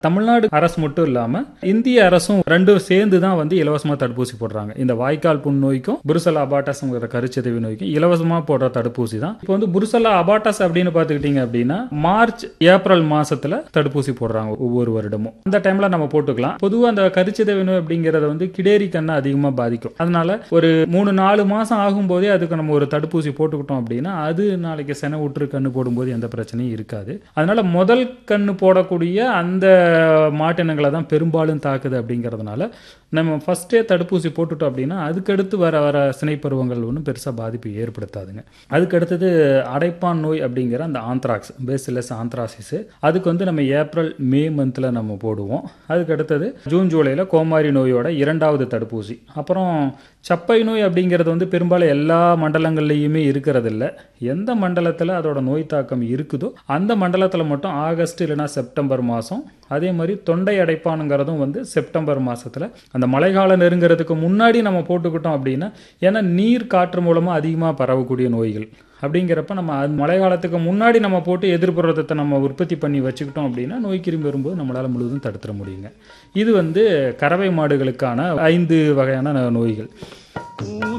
தமிழ்நாடு அரசு மட்டும் இல்லாம இந்திய அரசும் ரெண்டும் சேர்ந்து தான் வந்து இலவசமா தடுப்பூசி போடுறாங்க இந்த வாய்க்கால் புண் நோய்க்கும் புருசலா அபாட்டஸ்ங்கிற கருச்சிதைவு நோய்க்கும் இலவசமா போடுற தடுப்பூசி தான் இப்போ வந்து புருசலா அபாட்டஸ் அப்படின்னு பார்த்துக்கிட்டீங்க அப்படின்னா மார்ச் ஏப்ரல் மாசத்துல தடுப்பூசி போடுறாங்க ஒவ்வொரு வருடமும் அந்த டைம்ல நம்ம போட்டுக்கலாம் பொதுவாக அந்த கருச்சிதைவு நோய் அப்படிங்கறத வந்து கிடேரி கண்ணை அதிகமாக பாதிக்கும் அதனால ஒரு மூணு நாலு மாசம் ஆகும்போதே அதுக்கு நம்ம ஒரு தடுப்பூசி போட்டுக்கிட்டோம் அப்படின்னா அது நாளைக்கு சென விட்டு கண்ணு போடும்போது எந்த பிரச்சனையும் இருக்காது அதனால முதல் கண்ணு போடக்கூடிய அந்த மாட்டினங்களை தான் பெரும்பாலும் தாக்குது அப்படிங்கிறதுனால நம்ம ஃபஸ்ட்டே தடுப்பூசி போட்டுட்டோம் அப்படின்னா அதுக்கடுத்து வர வர சினைப்பருவங்கள் ஒன்றும் பெருசாக பாதிப்பு ஏற்படுத்தாதுங்க அதுக்கு அடுத்தது அடைப்பான் நோய் அப்படிங்கிற அந்த ஆந்த்ராக்ஸ் பேசிலஸ் ஆந்த்ராசிஸ் அதுக்கு வந்து நம்ம ஏப்ரல் மே மந்தில் நம்ம போடுவோம் அதுக்கு அடுத்தது ஜூன் ஜூலையில் கோமாரி நோயோட இரண்டாவது தடுப்பூசி அப்புறம் சப்பை நோய் அப்படிங்கிறது வந்து பெரும்பாலும் எல்லா மண்டலங்கள்லையுமே இருக்கிறதில்ல எந்த மண்டலத்தில் அதோட நோய் தாக்கம் இருக்குதோ அந்த மண்டலத்தில் மட்டும் ஆகஸ்ட் இல்லைனா செப்டம்பர் மாதம் அதே மாதிரி தொண்டை அடைப்பானுங்கிறதும் வந்து செப்டம்பர் மாதத்தில் அந்த மழைக்காலம் நெருங்கிறதுக்கு முன்னாடி நம்ம போட்டுக்கிட்டோம் அப்படின்னா ஏன்னா நீர் காற்று மூலமாக அதிகமாக பரவக்கூடிய நோய்கள் அப்படிங்கிறப்ப நம்ம அது மழை காலத்துக்கு முன்னாடி நம்ம போட்டு எதிர்ப்புறத்தை நம்ம உற்பத்தி பண்ணி வச்சுக்கிட்டோம் அப்படின்னா நோய் கிருமி வரும்போது நம்மளால் முழுவதும் தடுத்துட முடியுங்க இது வந்து கறவை மாடுகளுக்கான ஐந்து வகையான நோய்கள்